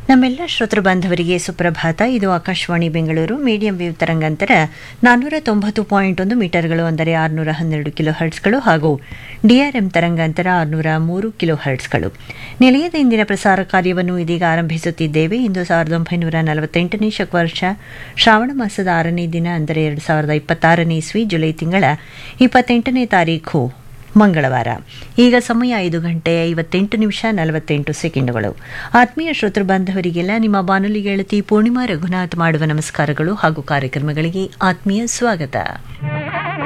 ನಮ್ಮೆಲ್ಲ ಶ್ರೋತೃ ಬಾಂಧವರಿಗೆ ಸುಪ್ರಭಾತ ಇದು ಆಕಾಶವಾಣಿ ಬೆಂಗಳೂರು ಮೀಡಿಯಂ ವೇವ್ ತರಂಗಾಂತರ ನಾನ್ನೂರ ತೊಂಬತ್ತು ಪಾಯಿಂಟ್ ಒಂದು ಮೀಟರ್ಗಳು ಅಂದರೆ ಆರುನೂರ ಹನ್ನೆರಡು ಕಿಲೋ ಹರ್ಟ್ಸ್ಗಳು ಹಾಗೂ ಡಿಆರ್ಎಂ ತರಂಗಾಂತರ ಆರುನೂರ ಮೂರು ಕಿಲೋ ಹರ್ಟ್ಸ್ಗಳು ನಿಲಯದ ಇಂದಿನ ಪ್ರಸಾರ ಕಾರ್ಯವನ್ನು ಇದೀಗ ಆರಂಭಿಸುತ್ತಿದ್ದೇವೆ ಇಂದು ಸಾವಿರದ ಒಂಬೈನೂರ ನಲವತ್ತೆಂಟನೇ ಶಕವರ್ಷ ಶ್ರಾವಣ ಮಾಸದ ಆರನೇ ದಿನ ಅಂದರೆ ಎರಡು ಸಾವಿರದ ಇಪ್ಪತ್ತಾರನೇ ಇಸ್ವಿ ಜುಲೈ ತಿಂಗಳ ಇಪ್ಪತ್ತೆಂಟನೇ ತಾರೀಖು ಮಂಗಳವಾರ ಈಗ ಸಮಯ ಐದು ಗಂಟೆ ಐವತ್ತೆಂಟು ನಿಮಿಷ ನಲವತ್ತೆಂಟು ಸೆಕೆಂಡುಗಳು ಆತ್ಮೀಯ ಶ್ರೋತೃ ಬಾಂಧವರಿಗೆಲ್ಲ ನಿಮ್ಮ ಬಾನುಲಿ ಗೆಳತಿ ಪೂರ್ಣಿಮಾ ರಘುನಾಥ್ ಮಾಡುವ ನಮಸ್ಕಾರಗಳು ಹಾಗೂ ಕಾರ್ಯಕ್ರಮಗಳಿಗೆ ಆತ್ಮೀಯ ಸ್ವಾಗತ